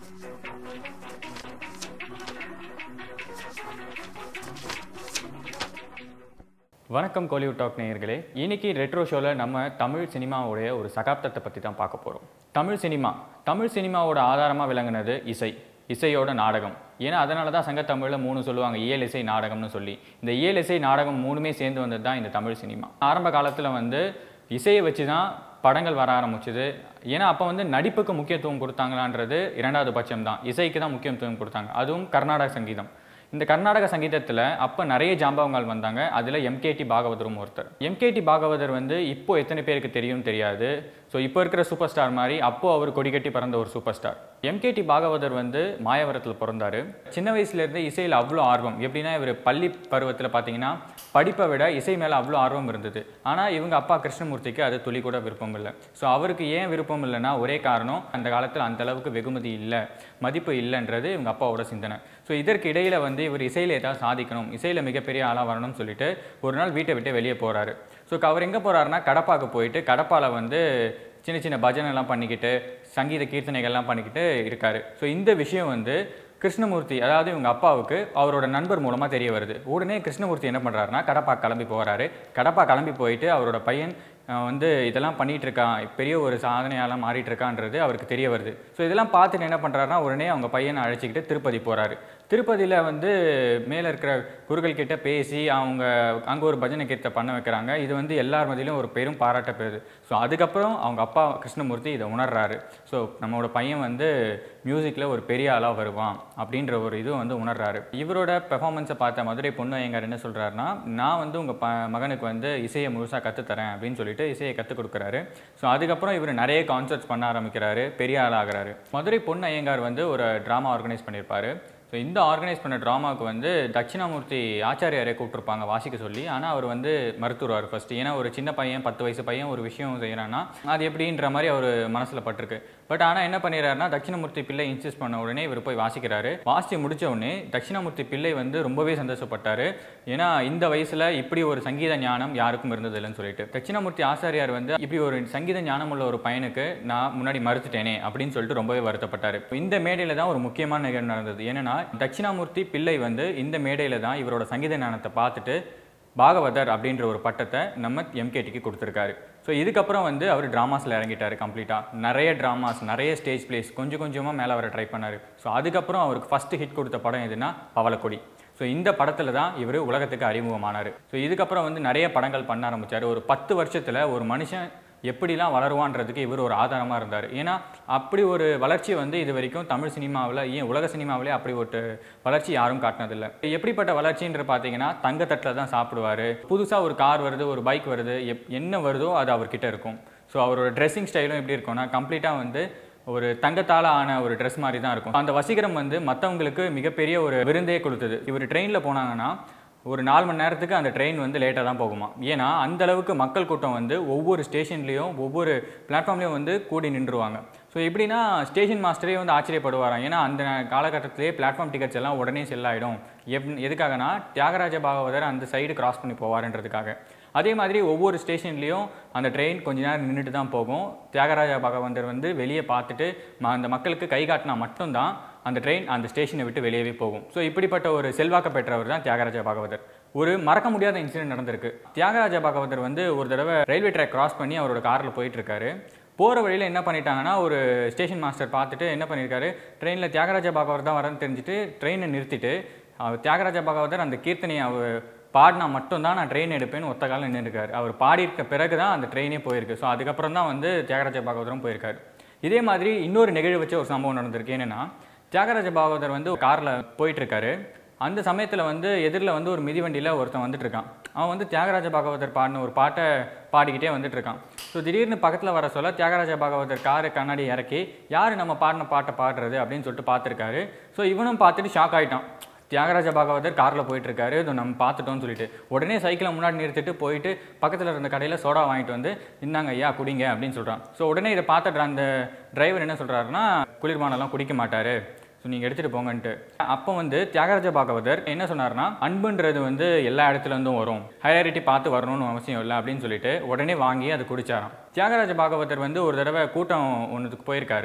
வணக்கம் கோலிவுட் டாக் நேயர்களே இன்னைக்கு ரெட்ரோ ஷோவில் நம்ம தமிழ் சினிமாவுடைய ஒரு சகாப்தத்தை பற்றி தான் பார்க்க போகிறோம் தமிழ் சினிமா தமிழ் சினிமாவோட ஆதாரமாக விளங்குனது இசை இசையோட நாடகம் ஏன்னா அதனால தான் சங்கத்தமிழில் மூணு சொல்லுவாங்க இயல் இசை நாடகம்னு சொல்லி இந்த இயல் இசை நாடகம் மூணுமே சேர்ந்து வந்தது தான் இந்த தமிழ் சினிமா ஆரம்ப காலத்தில் வந்து இசையை வச்சு தான் படங்கள் வர ஆரம்பிச்சுது ஏன்னா அப்போ வந்து நடிப்புக்கு முக்கியத்துவம் கொடுத்தாங்களான்றது இரண்டாவது பட்சம் தான் இசைக்கு தான் முக்கியத்துவம் கொடுத்தாங்க அதுவும் கர்நாடக சங்கீதம் இந்த கர்நாடக சங்கீதத்தில் அப்போ நிறைய ஜாம்பவங்கள் வந்தாங்க அதில் எம்கேடி பாகவதரும் ஒருத்தர் எம்கேடி பாகவதர் வந்து இப்போ எத்தனை பேருக்கு தெரியும் தெரியாது ஸோ இப்போ இருக்கிற சூப்பர் ஸ்டார் மாதிரி அப்போ அவர் கொடிகட்டி பிறந்த ஒரு சூப்பர் ஸ்டார் எம்கேடி பாகவதர் வந்து மாயவரத்தில் பிறந்தாரு சின்ன வயசுலேருந்து இசையில் அவ்வளோ ஆர்வம் எப்படின்னா இவர் பள்ளி பருவத்தில் பார்த்தீங்கன்னா படிப்பை விட இசை மேலே அவ்வளோ ஆர்வம் இருந்தது ஆனால் இவங்க அப்பா கிருஷ்ணமூர்த்திக்கு அது துளி கூட விருப்பம் இல்லை ஸோ அவருக்கு ஏன் விருப்பம் இல்லைன்னா ஒரே காரணம் அந்த காலத்தில் அந்த அளவுக்கு வெகுமதி இல்லை மதிப்பு இல்லைன்றது இவங்க அப்பாவோட சிந்தனை ஸோ இதற்கு இடையில வந்து இவர் இசையில் ஏதாவது சாதிக்கணும் இசையில் மிகப்பெரிய ஆளாக வரணும்னு சொல்லிட்டு ஒரு நாள் வீட்டை விட்டு வெளியே போகிறாரு ஸோ அவர் எங்கே போகிறாருன்னா கடப்பாக்கு போயிட்டு கடப்பால வந்து சின்ன சின்ன பஜனை எல்லாம் பண்ணிக்கிட்டு சங்கீத கீர்த்தனைகள்லாம் பண்ணிக்கிட்டு இருக்காரு ஸோ இந்த விஷயம் வந்து கிருஷ்ணமூர்த்தி அதாவது இவங்க அப்பாவுக்கு அவரோட நண்பர் மூலமாக தெரிய வருது உடனே கிருஷ்ணமூர்த்தி என்ன பண்ணுறாருன்னா கடப்பா கிளம்பி போகிறாரு கடப்பா கிளம்பி போயிட்டு அவரோட பையன் அஹ், வந்து இதெல்லாம் பண்ணிட்டு இருக்கான் பெரிய ஒரு சாதனையாலாம் மாறிட்டு இருக்கான்றது அவருக்கு தெரிய வருது ஸோ இதெல்லாம் பார்த்துட்டு என்ன பண்ணுறாருன்னா உடனே அவங்க பையனை அழைச்சிக்கிட்டு திருப்பதி போகிறாரு திருப்பதியில் வந்து மேலே இருக்கிற குருக்கள் கிட்ட பேசி அவங்க அங்கே ஒரு பஜனை கீர்த்தை பண்ண வைக்கிறாங்க இது வந்து எல்லார் மத்தியிலும் ஒரு பெரும் பாராட்ட பெறுது ஸோ அதுக்கப்புறம் அவங்க அப்பா கிருஷ்ணமூர்த்தி இதை உணர்றாரு ஸோ நம்மளோட பையன் வந்து மியூசிக்கில் ஒரு பெரிய ஆளாக வருவான் அப்படின்ற ஒரு இது வந்து உணர்றாரு இவரோட பெர்ஃபார்மன்ஸை பார்த்த மதுரை பொண்ணு ஐயங்கார் என்ன சொல்கிறாருன்னா நான் வந்து உங்கள் ப மகனுக்கு வந்து இசையை முழுசாக கற்றுத்தரேன் அப்படின்னு சொல்லிட்டு இசையை கற்றுக் கொடுக்குறாரு ஸோ அதுக்கப்புறம் இவர் நிறைய கான்சர்ட்ஸ் பண்ண ஆரம்பிக்கிறாரு பெரிய ஆளாகிறாரு மதுரை பொண்ணு ஐயங்கார் வந்து ஒரு ட்ராமா ஆர்கனைஸ் பண்ணியிருப்பாரு ஸோ இந்த ஆர்கனைஸ் பண்ண ட்ராமாவுக்கு வந்து தட்சிணாமூர்த்தி ஆச்சாரியாரை கூப்பிட்டுருப்பாங்க வாசிக்க சொல்லி ஆனால் அவர் வந்து மறுத்துருவார் ஃபஸ்ட்டு ஏன்னா ஒரு சின்ன பையன் பத்து வயசு பையன் ஒரு விஷயம் செய்கிறான்னா அது எப்படின்ற மாதிரி அவர் மனசில் பட்டிருக்கு பட் ஆனால் என்ன பண்ணிடுறாருன்னா தட்சிணாமூர்த்தி பிள்ளை இன்சிஸ்ட் பண்ண உடனே இவர் போய் வாசிக்கிறாரு வாசித்து முடிச்ச உடனே தட்சிணாமூர்த்தி பிள்ளை வந்து ரொம்பவே சந்தோஷப்பட்டார் ஏன்னா இந்த வயசில் இப்படி ஒரு சங்கீத ஞானம் யாருக்கும் இருந்ததில்லைன்னு சொல்லிட்டு தட்சிணாமூர்த்தி ஆசாரியார் வந்து இப்படி ஒரு சங்கீத ஞானம் உள்ள ஒரு பையனுக்கு நான் முன்னாடி மறுத்துட்டேனே அப்படின்னு சொல்லிட்டு ரொம்பவே வருத்தப்பட்டார் இந்த மேடையில் தான் ஒரு முக்கியமான நிகழ்வு நடந்தது ஏன்னா தட்சிணாமூர்த்தி பிள்ளை வந்து இந்த மேடையில் தான் இவரோட சங்கீத ஞானத்தை பார்த்துட்டு பாகவதர் அப்படின்ற ஒரு பட்டத்தை நம்ம எம்கேடிக்கு கொடுத்துருக்காரு ஸோ இதுக்கப்புறம் வந்து அவர் ட்ராமாஸில் இறங்கிட்டார் கம்ப்ளீட்டாக நிறைய ட்ராமாஸ் நிறைய ஸ்டேஜ் பிளேஸ் கொஞ்சம் கொஞ்சமாக மேலே வர ட்ரை பண்ணார் ஸோ அதுக்கப்புறம் அவருக்கு ஃபஸ்ட்டு ஹிட் கொடுத்த படம் எதுனா பவளக்கொடி ஸோ இந்த படத்தில் தான் இவர் உலகத்துக்கு அறிமுகமானார் ஸோ இதுக்கப்புறம் வந்து நிறைய படங்கள் பண்ண ஆரம்பிச்சார் ஒரு பத்து வருஷத்தில் ஒரு மனுஷன் எப்படிலாம் வளருவான்றதுக்கு இவர் ஒரு ஆதாரமாக இருந்தார் ஏன்னா அப்படி ஒரு வளர்ச்சி வந்து இது வரைக்கும் தமிழ் சினிமாவில் ஏன் உலக சினிமாவிலே அப்படி ஒரு வளர்ச்சி யாரும் காட்டினதில்லை எப்படிப்பட்ட வளர்ச்சின்ற பார்த்தீங்கன்னா தங்கத்தட்டில் தான் சாப்பிடுவார் புதுசாக ஒரு கார் வருது ஒரு பைக் வருது எப் என்ன வருதோ அது அவர்கிட்ட இருக்கும் ஸோ அவரோட ட்ரெஸ்ஸிங் ஸ்டைலும் எப்படி இருக்கும்னா கம்ப்ளீட்டாக வந்து ஒரு தங்கத்தால் ஆன ஒரு ட்ரெஸ் மாதிரி தான் இருக்கும் அந்த வசீகரம் வந்து மற்றவங்களுக்கு மிகப்பெரிய ஒரு விருந்தே கொடுத்தது இவர் ட்ரெயினில் போனாங்கன்னா ஒரு நாலு மணி நேரத்துக்கு அந்த ட்ரெயின் வந்து லேட்டாக தான் போகுமா ஏன்னா அந்த அளவுக்கு மக்கள் கூட்டம் வந்து ஒவ்வொரு ஸ்டேஷன்லேயும் ஒவ்வொரு பிளாட்ஃபார்ம்லேயும் வந்து கூடி நின்றுவாங்க ஸோ எப்படின்னா ஸ்டேஷன் மாஸ்டரே வந்து ஆச்சரியப்படுவாராம் ஏன்னா அந்த காலகட்டத்திலே பிளாட்ஃபார்ம் டிக்கெட்ஸ் எல்லாம் உடனே செல் ஆகிடும் எப் எதுக்காகனா தியாகராஜ பாகவதர் அந்த சைடு கிராஸ் பண்ணி போவாருன்றதுக்காக அதே மாதிரி ஒவ்வொரு ஸ்டேஷன்லேயும் அந்த ட்ரெயின் கொஞ்ச நேரம் நின்றுட்டு தான் போகும் தியாகராஜ பாகவதர் வந்து வெளியே பார்த்துட்டு ம- அந்த மக்களுக்கு கை காட்டினா மட்டும்தான் அந்த ட்ரெயின் அந்த ஸ்டேஷனை விட்டு வெளியவே போகும் ஸோ இப்படிப்பட்ட ஒரு செல்வாக்க பெற்றவர் தான் தியாகராஜ பாகவதர் ஒரு மறக்க முடியாத இன்சிடென்ட் நடந்திருக்கு தியாகராஜ பாகவதர் வந்து ஒரு தடவை ரயில்வே ட்ராக் கிராஸ் பண்ணி அவரோட காரில் போயிட்டு இருக்காரு போகிற வழியில் என்ன பண்ணிட்டாங்கன்னா ஒரு ஸ்டேஷன் மாஸ்டர் பார்த்துட்டு என்ன பண்ணியிருக்காரு ட்ரெயினில் தியாகராஜ பாகவதர் தான் வரேன்னு தெரிஞ்சுட்டு ட்ரெயினை நிறுத்திட்டு அவர் தியாகராஜ பாகவதர் அந்த கீர்த்தனையை அவர் பாடினா மட்டும்தான் நான் ட்ரெயின் எடுப்பேன்னு ஒத்த காலம் நின்றுருக்காரு அவர் பாடியிருக்க பிறகு தான் அந்த ட்ரெயினே போயிருக்கு ஸோ அதுக்கப்புறம் தான் வந்து தியாகராஜ பாகவதரும் போயிருக்காரு இதே மாதிரி இன்னொரு நிகழ்வு வச்ச ஒரு சம்பவம் நடந்திருக்கு என்னென்னா தியாகராஜ பாகவதர் வந்து காரில் போயிட்டுருக்காரு அந்த சமயத்தில் வந்து எதிரில் வந்து ஒரு மிதிவண்டியில் ஒருத்தன் வந்துட்டு இருக்கான் அவன் வந்து தியாகராஜ பாகவதர் பாடின ஒரு பாட்டை பாடிக்கிட்டே வந்துட்டு இருக்கான் ஸோ திடீர்னு பக்கத்தில் வர சொல்ல தியாகராஜ பாகவதர் காரை கண்ணாடி இறக்கி யார் நம்ம பாடின பாட்டை பாடுறது அப்படின்னு சொல்லிட்டு பார்த்துருக்காரு ஸோ இவனும் பார்த்துட்டு ஷாக் ஆகிட்டான் தியாகராஜ பாகவதர் காரில் போயிட்டு இருக்காரு இது நம்ம பார்த்துட்டோம்னு சொல்லிட்டு உடனே சைக்கிளை முன்னாடி நிறுத்திட்டு போயிட்டு பக்கத்தில் இருந்த கடையில் சோடா வாங்கிட்டு வந்து இந்தாங்க ஐயா குடிங்க அப்படின்னு சொல்கிறான் ஸோ உடனே இதை பார்த்த அந்த டிரைவர் என்ன சொல்கிறாருன்னா குளிர்பானம்லாம் குடிக்க மாட்டாரு ஸோ நீங்கள் எடுத்துகிட்டு போங்கன்ட்டு அப்போ வந்து தியாகராஜ பாகவதர் என்ன சொன்னார்னா அன்புன்றது வந்து எல்லா இடத்துல இருந்தும் வரும் ஹையாரிட்டி பார்த்து வரணும்னு அவசியம் இல்லை அப்படின்னு சொல்லிட்டு உடனே வாங்கி அதை குடிச்சாராம் தியாகராஜ பாகவதர் வந்து ஒரு தடவை கூட்டம் ஒன்றுக்கு போயிருக்காரு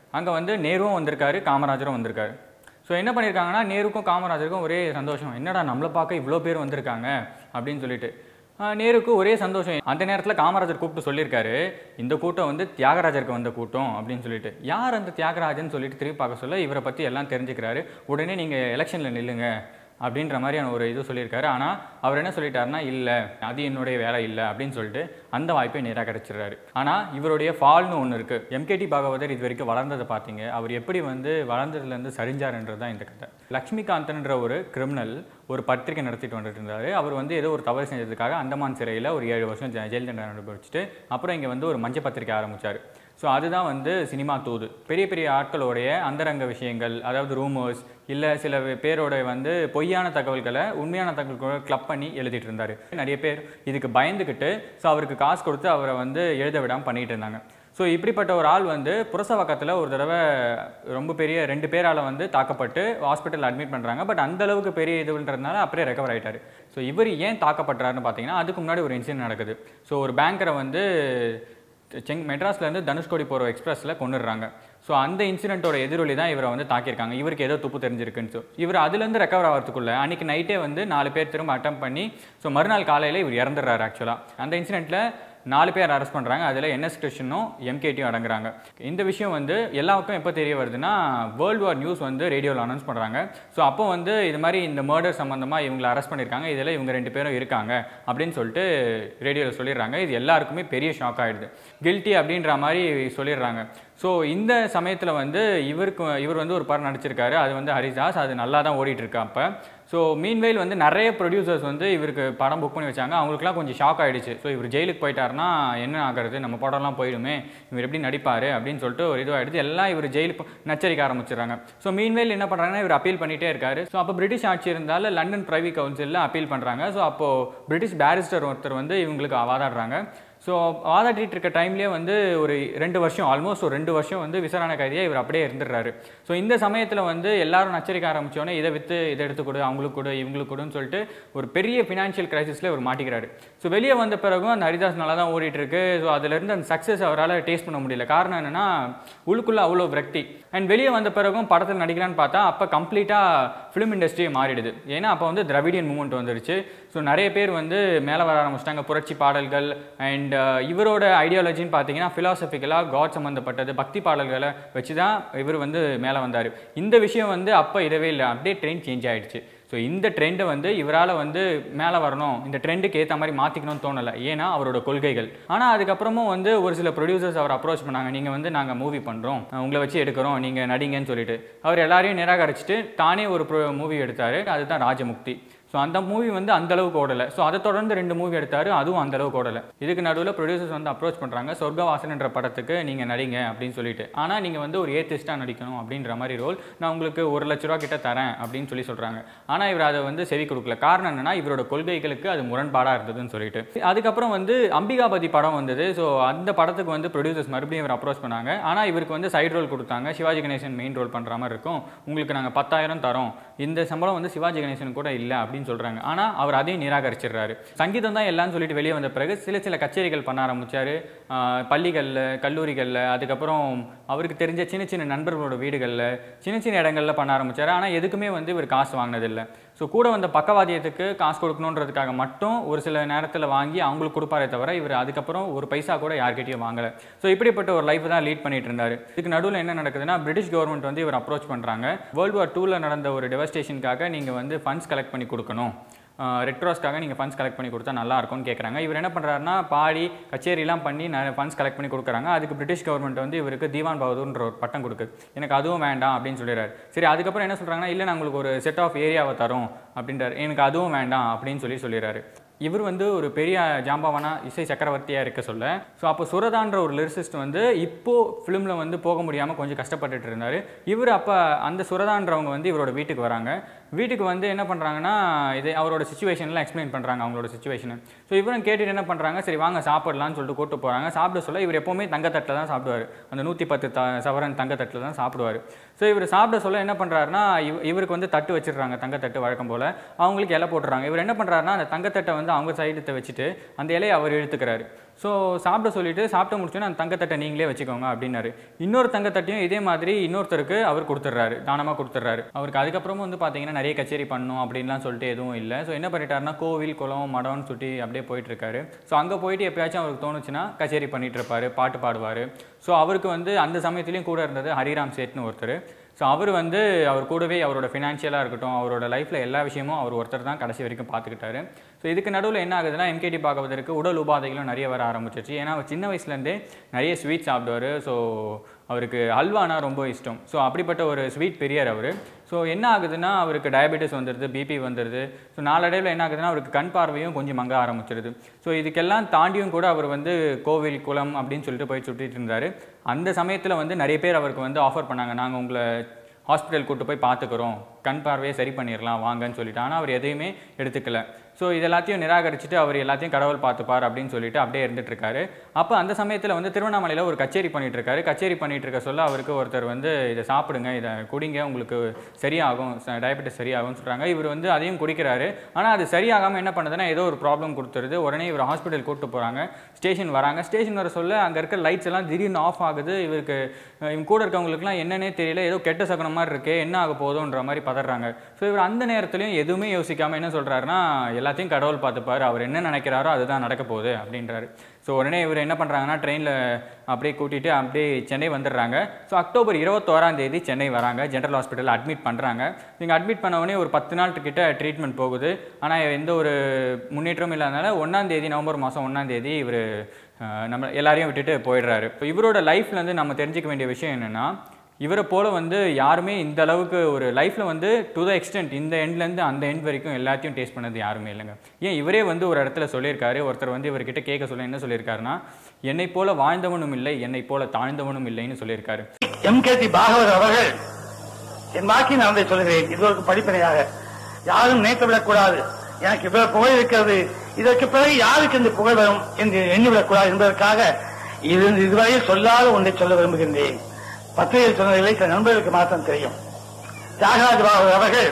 அங்கே வந்து நேருவும் வந்திருக்காரு காமராஜரும் வந்திருக்காரு ஸோ என்ன பண்ணியிருக்காங்கன்னா நேருக்கும் காமராஜருக்கும் ஒரே சந்தோஷம் என்னடா நம்மளை பார்க்க இவ்வளோ பேர் வந்திருக்காங்க அப்படின்னு சொல்லிட்டு ஆஹ் நேருக்கு ஒரே சந்தோஷம் அந்த நேரத்தில் காமராஜர் கூப்பிட்டு சொல்லியிருக்காரு இந்த கூட்டம் வந்து தியாகராஜருக்கு வந்த கூட்டம் அப்படின்னு சொல்லிட்டு யார் அந்த தியாகராஜன் சொல்லிட்டு திரும்பி பார்க்க சொல்ல இவரை பற்றி எல்லாம் தெரிஞ்சுக்கிறாரு உடனே நீங்கள் எலெக்ஷனில் நில்லுங்க அப்படின்ற மாதிரியான ஒரு இது சொல்லியிருக்காரு ஆனால் அவர் என்ன சொல்லிட்டாருன்னா இல்லை அது என்னுடைய வேலை இல்லை அப்படின்னு சொல்லிட்டு அந்த வாய்ப்பை நிராகரிச்சிடுறாரு ஆனால் இவருடைய ஃபால்னு ஒன்று இருக்குது எம்கேடி பாகவதர் இது வரைக்கும் வளர்ந்ததை பார்த்தீங்க அவர் எப்படி வந்து வளர்ந்ததுலேருந்து சரிஞ்சாருன்றது தான் இந்த கதை லக்ஷ்மிகாந்தன்ற ஒரு கிரிமினல் ஒரு பத்திரிக்கை நடத்திட்டு வந்துட்டு இருந்தார் அவர் வந்து ஏதோ ஒரு தவறு செஞ்சதுக்காக அந்தமான் சிறையில் ஒரு ஏழு வருஷம் ஜெ- ஜெயில் தண்டனை அனுபவிச்சுட்டு அப்புறம் இங்கே வந்து ஒரு மஞ்சள் பத்திரிக்கை ஆரம்பிச்சார் ஸோ அதுதான் வந்து சினிமா தூது பெரிய பெரிய ஆட்களுடைய அந்தரங்க விஷயங்கள் அதாவது ரூமர்ஸ் இல்லை சில பேரோட வந்து பொய்யான தகவல்களை உண்மையான தகவல்களை கிளப் பண்ணி எழுதிட்டு இருந்தார் நிறைய பேர் இதுக்கு பயந்துக்கிட்டு ஸோ அவருக்கு காசு கொடுத்து அவரை வந்து எழுத விடாமல் பண்ணிட்டு இருந்தாங்க ஸோ இப்படிப்பட்ட ஒரு ஆள் வந்து புரசவாக்கத்தில் ஒரு தடவை ரொம்ப பெரிய ரெண்டு பேரால் வந்து தாக்கப்பட்டு ஹாஸ்பிட்டல் அட்மிட் பண்ணுறாங்க பட் அந்த அளவுக்கு பெரிய இதுன்றதுனால அப்படியே ரெக்கவர் ஆயிட்டாரு ஸோ இவர் ஏன் தாக்கப்படுறாருன்னு பார்த்தீங்கன்னா அதுக்கு முன்னாடி ஒரு இன்சிடென்ட் நடக்குது ஸோ ஒரு பேங்கரை வந்து செங் மெட்ராஸ்லேருந்து தனுஷ்கோடி போகிற எக்ஸ்பிரஸில் கொண்டுடுறாங்க ஸோ அந்த இன்சிடென்ட்டோட எதிரொலி தான் இவரை வந்து தாக்கியிருக்காங்க இவருக்கு ஏதோ துப்பு தெரிஞ்சிருக்குன்னு ஸோ இவர் அதுலேருந்து ரெக்கவர் ஆகிறதுக்குள்ள அன்றைக்கி நைட்டே வந்து நாலு பேர் திரும்ப அட்டம் பண்ணி ஸோ மறுநாள் காலையில் இவர் இறந்துடுறாரு ஆக்சுவலாக அந்த இன்சிடென்ட்டில் நாலு பேர் அரெஸ்ட் பண்ணுறாங்க அதில் என்எஸ் கிருஷ்ணனும் எம்கேடியும் அடங்குறாங்க இந்த விஷயம் வந்து எல்லாருக்கும் எப்போ தெரிய வருதுன்னா வேர்ல்டு வார் நியூஸ் வந்து ரேடியோவில் அனௌன்ஸ் பண்ணுறாங்க ஸோ அப்போ வந்து இது மாதிரி இந்த மர்டர் சம்மந்தமாக இவங்களை அரெஸ்ட் பண்ணியிருக்காங்க இதில் இவங்க ரெண்டு பேரும் இருக்காங்க அப்படின்னு சொல்லிட்டு ரேடியோவில் சொல்லிடுறாங்க இது எல்லாருக்குமே பெரிய ஷாக் ஆகிடுது கில்ட்டி அப்படின்ற மாதிரி சொல்லிடுறாங்க ஸோ இந்த சமயத்தில் வந்து இவருக்கு இவர் வந்து ஒரு படம் நடிச்சிருக்காரு அது வந்து ஹரிதாஸ் அது நல்லா தான் ஓடிட்டு இருக்கு அப்போ ஸோ மீன்வெயில் வந்து நிறைய ப்ரொடியூசர்ஸ் வந்து இவருக்கு படம் புக் பண்ணி வச்சாங்க அவங்களுக்குலாம் கொஞ்சம் ஷாக் ஆயிடுச்சு ஸோ இவர் ஜெயிலுக்கு போயிட்டாருன்னா என்ன ஆகிறது நம்ம படம்லாம் போயிடுமே இவர் எப்படி நடிப்பார் அப்படின்னு சொல்லிட்டு ஒரு இதுவாகிடுச்சு எல்லாம் இவர் ஜெயிலுக்கு நச்சரிக்க ஆரம்பிச்சிடுறாங்க ஸோ மீன்வெயில் என்ன பண்ணுறாங்கன்னா இவர் அப்பீல் பண்ணிட்டே இருக்காரு ஸோ அப்போ பிரிட்டிஷ் ஆட்சி இருந்தால லண்டன் பிரைவேட் கவுன்சிலில் அப்பீல் பண்ணுறாங்க ஸோ அப்போது பிரிட்டிஷ் பேரிஸ்டர் ஒருத்தர் வந்து இவங்களுக்கு வாதாடுறாங்க ஸோ வாதாடிட்டு இருக்க டைம்லேயே வந்து ஒரு ரெண்டு வருஷம் ஆல்மோஸ்ட் ஒரு ரெண்டு வருஷம் வந்து விசாரணை கைதியாக இவர் அப்படியே இருந்துடுறாரு ஸோ இந்த சமயத்தில் வந்து எல்லாரும் நச்சரிக்க ஆரம்பிச்சோன்னே இதை விற்று இதை எடுத்து கொடு அவங்களுக்கு கொடு இவங்களுக்கு கொடுன்னு சொல்லிட்டு ஒரு பெரிய ஃபினான்ஷியல் கிரைசிஸில் இவர் மாட்டிக்கிறாரு ஸோ வெளியே வந்த பிறகும் அந்த ஹரிதாஸ் நல்லா தான் ஓடிட்டு இருக்கு ஸோ அதுலேருந்து அந்த சக்ஸஸ் அவரால் டேஸ்ட் பண்ண முடியல காரணம் என்னன்னா உள்ளுக்குள்ளே அவ்வளோ விரக்தி அண்ட் வெளியே வந்த பிறகும் படத்தில் நடிக்கலான்னு பார்த்தா அப்போ கம்ப்ளீட்டாக ஃபிலிம் இண்டஸ்ட்ரியே மாறிடுது ஏன்னா அப்போ வந்து திராவிடியன் மூமெண்ட் வந்துருச்சு ஸோ நிறைய பேர் வந்து மேலே வர ஆரம்பிச்சிட்டாங்க புரட்சி பாடல்கள் அண்ட் இவரோட ஐடியாலஜின்னு பார்த்தீங்கன்னா ஃபிலாசபிக்கலாக காட் சம்மந்தப்பட்டது பக்தி பாடல்களை வச்சு தான் இவர் வந்து மேலே வந்தார் இந்த விஷயம் வந்து அப்போ இதவே இல்லை அப்படியே ட்ரெண்ட் சேஞ்ச் ஆயிடுச்சு ஸோ இந்த ட்ரெண்டை வந்து இவரால் வந்து மேலே வரணும் இந்த ட்ரெண்டுக்கு ஏற்ற மாதிரி மாற்றிக்கணும்னு தோணலை ஏன்னா அவரோட கொள்கைகள் ஆனால் அதுக்கப்புறமும் வந்து ஒரு சில ப்ரொடியூசர்ஸ் அவர் அப்ரோச் பண்ணாங்க நீங்கள் வந்து நாங்கள் மூவி பண்ணுறோம் உங்களை வச்சு எடுக்கிறோம் நீங்கள் நடிங்கன்னு சொல்லிட்டு அவர் எல்லாரையும் நிராகரிச்சுட்டு தானே ஒரு மூவி எடுத்தார் அதுதான் ராஜமுக்தி ஸோ அந்த மூவி வந்து அந்த அளவுக்கு ஓடலை ஸோ அதை தொடர்ந்து ரெண்டு மூவி எடுத்தார் அதுவும் அந்த அளவுக்கு ஓடலை இதுக்கு நடுவில் ப்ரொடியூசர்ஸ் வந்து அப்ரோச் பண்ணுறாங்க சொர்க்கவாசன்ன்ற படத்துக்கு நீங்கள் நடிங்க அப்படின்னு சொல்லிட்டு ஆனால் நீங்கள் வந்து ஒரு ஏத்திஸ்டாக நடிக்கணும் அப்படின்ற மாதிரி ரோல் நான் உங்களுக்கு ஒரு லட்ச ரூபா கிட்ட தரேன் அப்படின்னு சொல்லி சொல்கிறாங்க ஆனால் இவர் அதை வந்து செவி கொடுக்கல காரணம் என்னன்னா இவரோட கொள்கைகளுக்கு அது முரண்பாடாக இருந்ததுன்னு சொல்லிட்டு அதுக்கப்புறம் வந்து அம்பிகாபதி படம் வந்தது ஸோ அந்த படத்துக்கு வந்து ப்ரொடியூசர்ஸ் மறுபடியும் இவர் அப்ரோச் பண்ணாங்க ஆனால் இவருக்கு வந்து சைடு ரோல் கொடுத்தாங்க சிவாஜி கணேசன் மெயின் ரோல் பண்ணுற மாதிரி இருக்கும் உங்களுக்கு நாங்கள் பத்தாயிரம் தரோம் இந்த சம்பளம் வந்து சிவாஜி கணேசன் கூட இல்லை அப்படின்னு சொல்கிறாங்க ஆனால் அவர் அதையும் நிராகரிச்சிடுறாரு சங்கீதம் தான் எல்லாம்னு சொல்லிட்டு வெளியே வந்த பிறகு சில சில கச்சேரிகள் பண்ண ஆரம்பிச்சாரு ஆஹ் பள்ளிகளில் கல்லூரிகளில் அதுக்கப்புறம் அவருக்கு தெரிஞ்ச சின்ன சின்ன நண்பர்களோட வீடுகளில் சின்ன சின்ன இடங்கள்ல பண்ண ஆரம்பிச்சாரு ஆனால் எதுக்குமே வந்து இவர் காசு வாங்கினதில்லை ஸோ கூட வந்த பக்கவாதியத்துக்கு காசு கொடுக்கணுன்றதுக்காக மட்டும் ஒரு சில நேரத்தில் வாங்கி அவங்களுக்கு கொடுப்பாரே தவிர இவர் அதுக்கப்புறம் ஒரு பைசா கூட யார்கிட்டயும் வாங்கலை ஸோ இப்படிப்பட்ட ஒரு லைஃப் தான் லீட் பண்ணிட்டு இருந்தார் இதுக்கு நடுவில் என்ன நடக்குதுன்னா பிரிட்டிஷ் கவர்மெண்ட் வந்து இவர் அப்ரோச் பண்ணுறாங்க வேர்ல்டு வார் டூவில் நடந்த ஒரு டெவஸ்டேஷனுக்காக நீங்கள் வந்து ஃபண்ட்ஸ் கலெக்ட் பண்ணி கொடுக்கணும் ரெட்ரோஸ்க்காக நீங்கள் ஃபண்ட்ஸ் கலெக்ட் பண்ணி கொடுத்தா நல்லா இருக்கும்னு கேட்குறாங்க இவர் என்ன பண்ணுறாருன்னா பாடி கச்சேரிலாம் பண்ணி நிறைய ஃபண்ட்ஸ் கலெக்ட் பண்ணி கொடுக்குறாங்க அதுக்கு பிரிட்டிஷ் கவர்மெண்ட் வந்து இவருக்கு தீவான் பகதூர்ன்ற ஒரு பட்டம் கொடுக்குது எனக்கு அதுவும் வேண்டாம் அப்படின்னு சொல்லிடுறாரு சரி அதுக்கப்புறம் என்ன சொல்கிறாங்கன்னா இல்லை நான் உங்களுக்கு ஒரு செட் ஆஃப் ஏரியாவை தரோம் அப்படின்றார் எனக்கு அதுவும் வேண்டாம் அப்படின்னு சொல்லி சொல்லிடுறாரு இவர் வந்து ஒரு பெரிய ஜாம்பவானா இசை சக்கரவர்த்தியாக இருக்க சொல்ல ஸோ அப்போ சுரதான்ற ஒரு லிரிசிஸ்ட் வந்து இப்போ ஃபிலிமில் வந்து போக முடியாமல் கொஞ்சம் கஷ்டப்பட்டுட்டு இருந்தார் இவர் அப்போ அந்த சுரதான்றவங்க வந்து இவரோட வீட்டுக்கு வராங்க வீட்டுக்கு வந்து என்ன பண்ணுறாங்கன்னா இது அவரோட சுச்சுவேஷன்லாம் எக்ஸ்பிளைன் பண்ணுறாங்க அவங்களோட சுச்சுவேஷனை ஸோ இவரும் கேட்டுட்டு என்ன பண்ணுறாங்க சரி வாங்க சாப்பிடலாம்னு சொல்லிட்டு கூட்டு போகிறாங்க சாப்பிட சொல்ல இவர் எப்போவுமே தங்கத்தட்டில் தான் சாப்பிடுவார் அந்த நூற்றி பத்து த சவரன் தங்கத்தட்டில் தான் சாப்பிடுவார் ஸோ இவர் சாப்பிட சொல்ல என்ன பண்ணுறாருன்னா இவ இவருக்கு வந்து தட்டு வச்சிடுறாங்க தங்கத்தட்டு வழக்கம் போல் அவங்களுக்கு இலை போட்டுறாங்க இவர் என்ன பண்ணுறாருன்னா அந்த தங்கத்தட்டை வந்து அவங்க சைடுத்தை வச்சுட்டு அந்த இலையை அவர் இழுத்துக்கிறாரு ஸோ சாப்பிட சொல்லிட்டு சாப்பிட்டு முடிச்சோன்னே அந்த தங்கத்தட்டை நீங்களே வச்சுக்கோங்க அப்படின்னாரு இன்னொரு தங்கத்தட்டையும் இதே மாதிரி இன்னொருத்தருக்கு அவர் கொடுத்துட்றாரு தானமாக கொடுத்துட்றாரு அவருக்கு அதுக்கப்புறமும் வந்து பார்த்தீங்கன்னா நிறைய கச்சேரி பண்ணணும் அப்படின்லாம் சொல்லிட்டு எதுவும் இல்லை ஸோ என்ன பண்ணிட்டாருன்னா கோவில் குளம் மடம்னு சுற்றி அப்படியே போயிட்டு இருக்காரு ஸோ அங்கே போயிட்டு எப்பயாச்சும் அவருக்கு தோணுச்சுன்னா கச்சேரி பண்ணிட்டு இருப்பாரு பாட்டு பாடுவார் ஸோ அவருக்கு வந்து அந்த சமயத்துலேயும் கூட இருந்தது ஹரிராம் சேட்னு ஒருத்தர் ஸோ அவர் வந்து அவர் கூடவே அவரோட ஃபினான்ஷியலாக இருக்கட்டும் அவரோட லைஃப்பில் எல்லா விஷயமும் அவர் ஒருத்தர் தான் கடைசி வரைக்கும் பார்த்துக்கிட்டாரு ஸோ இதுக்கு நடுவில் என்ன ஆகுதுன்னா எம்கேடி பாகவதற்கு உடல் உபாதைகளும் நிறைய வர ஆரம்பிச்சிருச்சு ஏன்னா அவர் சின்ன வயசுலேருந்தே நிறைய ஸ்வீட் சாப்பிடுவார் ஸோ அவருக்கு ஹல்வானா ரொம்ப இஷ்டம் ஸோ அப்படிப்பட்ட ஒரு ஸ்வீட் பெரியர் அவர் ஸோ என்ன ஆகுதுன்னா அவருக்கு டயபெட்டிஸ் வந்துடுது பிபி வந்துடுது ஸோ நாளடைவில் என்ன ஆகுதுன்னா அவருக்கு கண் பார்வையும் கொஞ்சம் மங்க ஆரம்பிச்சிருது ஸோ இதுக்கெல்லாம் தாண்டியும் கூட அவர் வந்து கோவில் குளம் அப்படின்னு சொல்லிட்டு போய் சுற்றிட்டு இருந்தார் அந்த சமயத்தில் வந்து நிறைய பேர் அவருக்கு வந்து ஆஃபர் பண்ணாங்க நாங்கள் உங்களை ஹாஸ்பிட்டல் கூட்டு போய் பார்த்துக்குறோம் கண் பார்வையை சரி பண்ணிடலாம் வாங்கன்னு சொல்லிட்டு ஆனால் அவர் எதையுமே எடுத்துக்கல ஸோ இது எல்லாத்தையும் நிராகரிச்சுட்டு அவர் எல்லாத்தையும் கடவுள் பார்த்துப்பார் அப்படின்னு சொல்லிட்டு அப்படியே இருந்துட்டு இருக்காரு அப்போ அந்த சமயத்தில் வந்து திருவண்ணாமலையில் ஒரு கச்சேரி பண்ணிட்டு இருக்காரு கச்சேரி பண்ணிட்டு இருக்க சொல்ல அவருக்கு ஒருத்தர் வந்து இதை சாப்பிடுங்க இதை குடிங்க உங்களுக்கு சரியாகும் டயபெட்டிஸ் சரியாகும்னு சொல்கிறாங்க இவர் வந்து அதையும் குடிக்கிறாரு ஆனால் அது சரியாகாமல் என்ன பண்ணுதுன்னா ஏதோ ஒரு ப்ராப்ளம் கொடுத்துருது உடனே இவர் ஹாஸ்பிட்டல் கூட்டு போகிறாங்க ஸ்டேஷன் வராங்க ஸ்டேஷன் வர சொல்ல அங்கே இருக்க லைட்ஸ் எல்லாம் திடீர்னு ஆஃப் ஆகுது இவருக்கு அஹ், இவங்க கூட இருக்கவங்களுக்குலாம் என்னன்னே தெரியல ஏதோ கெட்ட சகுனம் மாதிரி இருக்கே என்ன ஆக போகுதுன்ற மாதிரி பதறாங்க ஸோ இவர் அந்த நேரத்துலையும் எதுவுமே யோசிக்காமல் என்ன சொல்கிறாருன்னா எல்லாத்தையும் கடவுள் பார்த்துப்பார் அவர் என்ன நினைக்கிறாரோ அதுதான் நடக்க போகுது அப்படின்றாரு ஸோ உடனே இவர் என்ன பண்ணுறாங்கன்னா ட்ரெயினில் அப்படியே கூட்டிகிட்டு அப்படியே சென்னை வந்துடுறாங்க ஸோ அக்டோபர் இருபத்தோராம் தேதி சென்னை வராங்க ஜென்ரல் ஹாஸ்பிட்டல் அட்மிட் பண்ணுறாங்க இங்கே அட்மிட் பண்ண உடனே ஒரு பத்து நாள் கிட்ட ட்ரீட்மெண்ட் போகுது ஆனால் எந்த ஒரு முன்னேற்றமும் இல்லாதனால ஒன்றாம் தேதி நவம்பர் மாதம் ஒன்றாம் தேதி இவர் நம்ம எல்லாரையும் விட்டுட்டு போயிடுறாரு இப்போ இவரோட லைஃப்லேருந்து நம்ம தெரிஞ்சுக்க வேண்டிய விஷயம் என்னென்னா இவரை போல வந்து யாருமே இந்த அளவுக்கு ஒரு லைஃப்பில் வந்து டு த எக்ஸ்டென்ட் இந்த எண்ட்லேருந்து அந்த எண்ட் வரைக்கும் எல்லாத்தையும் டேஸ்ட் பண்ணது யாருமே இல்லைங்க ஏன் இவரே வந்து ஒரு இடத்துல சொல்லியிருக்காரு ஒருத்தர் வந்து இவர்கிட்ட கேட்க சொல்ல என்ன சொல்லியிருக்காருன்னா என்னை போல வாழ்ந்தவனும் இல்லை என்னை போல தாழ்ந்தவனும் இல்லைன்னு சொல்லியிருக்காரு எம் கே டி பாகவதர் அவர்கள் என் வாக்கி நான் அதை சொல்கிறேன் இது ஒரு படிப்பினையாக யாரும் நினைத்துவிடக் கூடாது எனக்கு இவ்வளவு புகழ் இருக்கிறது இதற்கு பிறகு யாருக்கு இந்த புகழ் வரும் என்று எண்ணிவிடக் கூடாது என்பதற்காக இது இதுவரை சொல்லாத ஒன்றை சொல்ல விரும்புகின்றேன் பத்திரிகையில் சொன்னதில்லை சில நண்பர்களுக்கு மாத்திரம் தெரியும் தியாகராஜ பாகவதர் அவர்கள்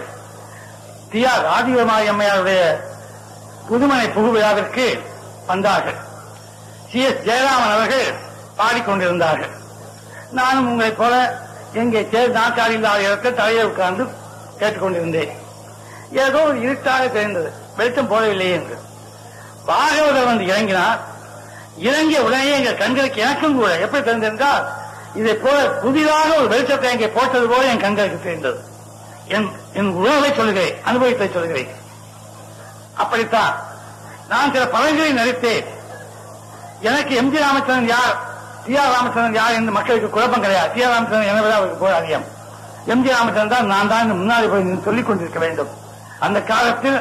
டி ஆர் ராஜீவமாய் அம்மையாருடைய புதுமனை புகு விழாவிற்கு வந்தார்கள் சி எஸ் ஜெயராமன் அவர்கள் பாடிக்கொண்டிருந்தார்கள் நானும் உங்களைப் போல எங்கே தேர் நாற்காலி இல்லாத இடத்தில் தலையை உட்கார்ந்து கேட்டுக்கொண்டிருந்தேன் ஏதோ ஒரு இருட்டாக தெரிந்தது வெளிச்சம் போடவில்லையே என்று பாகவதர் வந்து இறங்கினார் இறங்கிய உடனே எங்கள் கண்களுக்கு எனக்கும் கூட எப்படி தெரிந்திருந்தால் இதை போல புதிதாக ஒரு வெளிச்சத்தை இங்கே போட்டது போல என் கண்களுக்கு தெரிந்தது என் என் உணவை சொல்கிறேன் அனுபவத்தை சொல்கிறேன் அப்படித்தான் நான் சில படங்களை நடித்தேன் எனக்கு எம்ஜி ராமச்சந்திரன் யார் டி ஆர் ராமச்சந்திரன் யார் என்று மக்களுக்கு குழப்பம் கிடையாது டி ஆர் ராமச்சந்திரன் என்னை விட அவருக்கு போய் அதிகம் எம்ஜி ராமச்சந்திரன் தான் நான் தான் இந்த முன்னாடி போய் நின்று சொல்லிக் கொண்டிருக்க வேண்டும் அந்த காலத்தில்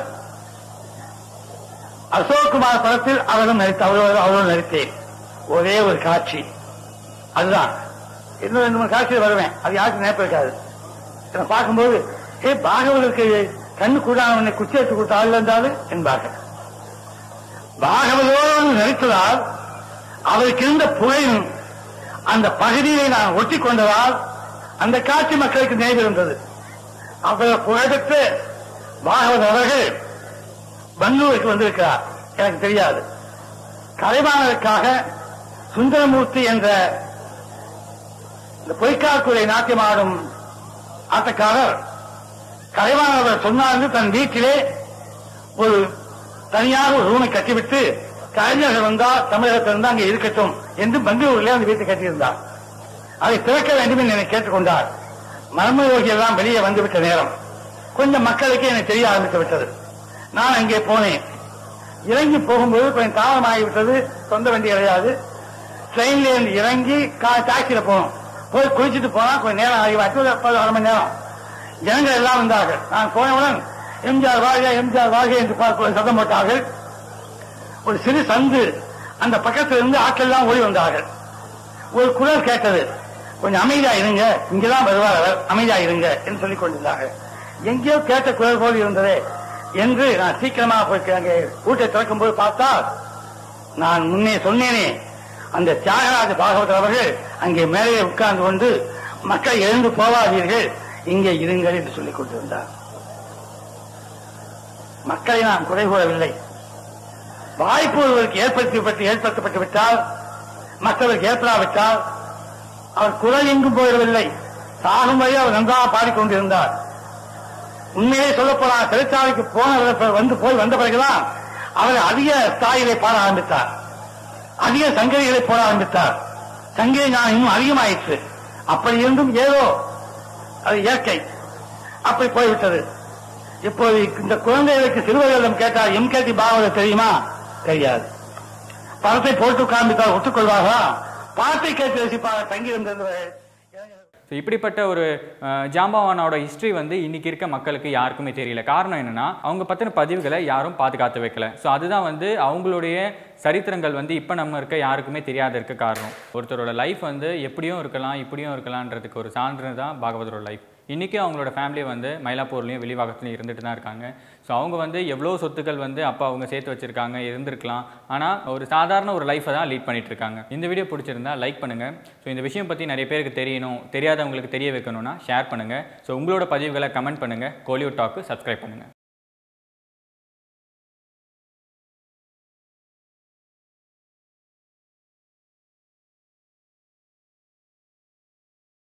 அசோக்குமார் படத்தில் அவரும் நடித்த அவரோடு அவரோடு நடித்தேன் ஒரே ஒரு காட்சி அதுதான் இன்னும் ரெண்டு மூணு காட்சியில் வருவேன் அது யாருக்கும் நினைப்பு இருக்காது இதை பார்க்கும்போது ஏ பாகவதற்கு கண்ணு கூடாதவனை குச்சி எடுத்து கொடுத்த ஆள் இருந்தாலும் என்பார்கள் பாகவதோடு நடித்ததால் அவருக்கு இருந்த புகையும் அந்த பகுதியை நான் ஒட்டி கொண்டதால் அந்த காட்சி மக்களுக்கு நினைவிருந்தது அவர் புகழ்பெற்று பாகவத் அவர்கள் பெங்களூருக்கு வந்திருக்கிறார் எனக்கு தெரியாது கலைவாணருக்காக சுந்தரமூர்த்தி என்ற இந்த பொய்க்காக்குறை நாட்டியமாடும் ஆட்டக்காரர் கலைவாணர் சொன்னார் தன் வீட்டிலே ஒரு தனியாக ஒரு ரூமை கட்டிவிட்டு கலைஞர்கள் வந்தால் தமிழகத்தில் இருந்து அங்கே இருக்கட்டும் என்று பெங்களூரிலே அந்த வீட்டை கட்டியிருந்தார் அதை திறக்க வேண்டும் என்று என்னை கேட்டுக்கொண்டார் மர்மயோகி எல்லாம் வெளியே வந்துவிட்ட நேரம் கொஞ்சம் மக்களுக்கு எனக்கு தெரிய ஆரம்பித்து விட்டது நான் அங்கே போனேன் இறங்கி போகும்போது கொஞ்சம் தாமதமாகிவிட்டது சொந்த வண்டி கிடையாது ட்ரெயின்ல இருந்து இறங்கி கா- டாக்ஸியில போனோம் போய் குளிச்சுட்டு போனா கொஞ்சம் நேரம் ஆகி ஒரு பத்து அரை மணி நேரம் ஜனங்கள் எல்லாம் வந்தார்கள் நான் போனவுடன் எம்ஜிஆர் வாழ்க எம்ஜிஆர் வாழ்க என்று பார்க்க சத்தம் போட்டார்கள் ஒரு சிறு சந்து அந்த பக்கத்தில் இருந்து ஆட்கள் எல்லாம் ஓடி வந்தார்கள் ஒரு குரல் கேட்டது கொஞ்சம் அமைதியா இருங்க இங்கதான் வருவார் அவர் அமைதியா இருங்க என்று சொல்லிக் கொண்டிருந்தார்கள் எங்கேயோ கேட்ட குரல் போல் இருந்ததே என்று நான் சீக்கிரமா போய் அங்கே கூட்டை திறக்கும் போது பார்த்தால் நான் முன்னே சொன்னேனே அந்த தியாகராஜ பாகவதர் அவர்கள் அங்கே மேலே உட்கார்ந்து கொண்டு மக்கள் எழுந்து போவாதீர்கள் இங்கே இருங்கள் என்று சொல்லிக் கொண்டிருந்தார் மக்களை நான் குறை கூறவில்லை வாய்ப்பு ஒருவருக்கு ஏற்படுத்தி ஏற்படுத்தப்பட்டு விட்டால் மற்றவருக்கு ஏற்படாவிட்டால் அவர் குரல் எங்கும் போயிடவில்லை சாகும் வரை அவர் நன்றாக பாடிக்கொண்டிருந்தார் உண்மையை சொல்லப்போனால் சிறைச்சாலைக்கு போன வந்து போய் வந்த பிறகுதான் அவர் அதிக ஸ்தாயிலை பாட ஆரம்பித்தார் அதிக சங்கதிகளை போட ஆரம்பித்தார் சங்கதி நான் இன்னும் அதிகமாயிற்று அப்படி இருந்தும் ஏதோ அது இயற்கை அப்படி போய்விட்டது இப்போது இந்த குழந்தைகளுக்கு சிறுவர்களிடம் கேட்டால் எம்கேடி பாகவதர் தெரியுமா தெரியாது பணத்தை போட்டு காண்பித்தால் ஒத்துக்கொள்வார்களா பாட்டை கேட்டு ரசிப்பாக தங்கியிருந்தவர்கள் ஸோ இப்படிப்பட்ட ஒரு அஹ், ஜாம்பவானோட ஹிஸ்ட்ரி வந்து இன்னைக்கு இருக்க மக்களுக்கு யாருக்குமே தெரியல காரணம் என்னன்னா அவங்க பற்றின பதிவுகளை யாரும் பாதுகாத்து வைக்கல ஸோ அதுதான் வந்து அவங்களுடைய சரித்திரங்கள் வந்து இப்போ நம்ம இருக்க யாருக்குமே தெரியாத இருக்க காரணம் ஒருத்தரோட லைஃப் வந்து எப்படியும் இருக்கலாம் இப்படியும் இருக்கலான்றதுக்கு ஒரு சான்று தான் பாகவதரோட லைஃப் இன்றைக்கி அவங்களோட ஃபேமிலி வந்து மயிலாப்பூர்லேயும் வெளிவாகத்துலையும் இருந்துட்டு தான் இருக்காங்க ஸோ அவங்க வந்து எவ்வளோ சொத்துக்கள் வந்து அப்போ அவங்க சேர்த்து வச்சுருக்காங்க இருந்திருக்கலாம் ஆனால் ஒரு சாதாரண ஒரு லைஃப்பை தான் லீட் பண்ணிட்டு இருக்காங்க இந்த வீடியோ பிடிச்சிருந்தா லைக் பண்ணுங்கள் ஸோ இந்த விஷயம் பற்றி நிறைய பேருக்கு தெரியணும் தெரியாதவங்களுக்கு தெரிய வைக்கணும்னா ஷேர் பண்ணுங்கள் ஸோ உங்களோட பதிவுகளை கமெண்ட் பண்ணுங்கள் கோலிவுட் டாக்கு சப்ஸ்கிரைப் பண்ணுங்கள்